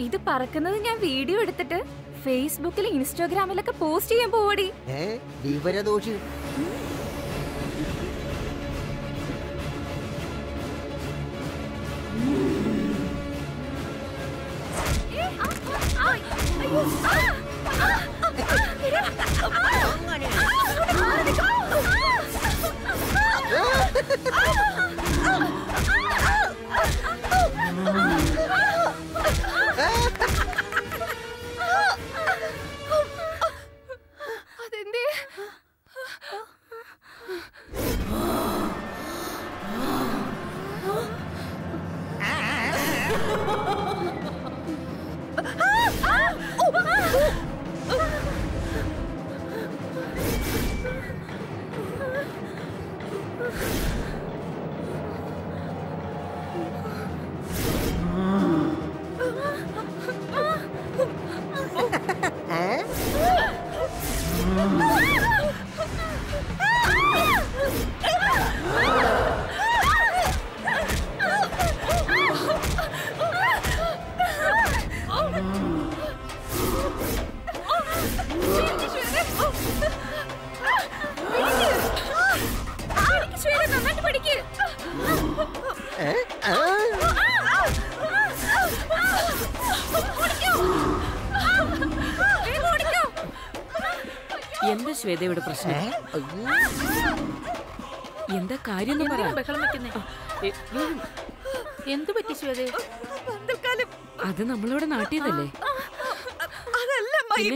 ഇത് പറക്കുന്നത് ഞാൻ വീഡിയോ എടുത്തിട്ട് ഫേസ്ബുക്കിൽ ഇൻസ്റ്റാഗ്രാമിലൊക്കെ പോസ്റ്റ് ചെയ്യാൻ പോവടി ഏ വിവരദോഷി അതെന്തേ ഏ ഏ ആ. എന്താ ശ്വേതയുടെ ഏ? പ്രശ്നം അയ്യോ. എന്താ കാര്യം എന്ന് പറ ബഹളം വെക്കുന്നേ എന്തു പറ്റി ശ്വേതേ അത് നമ്മളിവിടെ നാട്ടിയതല്ലേ അതല്ല പിന്നെ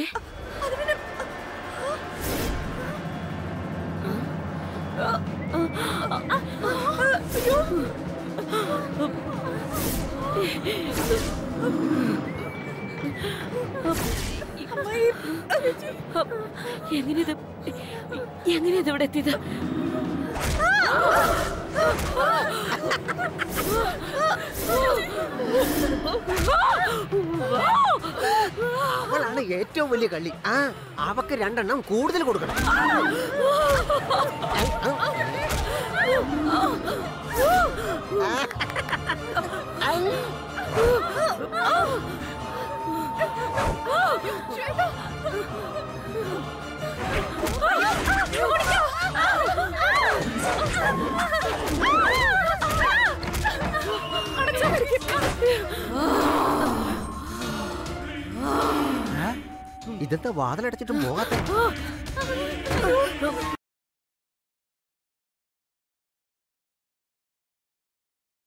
എങ്ങനെയത് എങ്ങനെയത് ഇവിടെ എത്തിയത് അവളാണ് ഏറ്റവും വലിയ കള്ളി ആ അവക്ക് രണ്ടെണ്ണം കൂടുതൽ കൊടുക്കണം ഇതെന്താ വാതിലടച്ചിട്ടും പോകാത്ത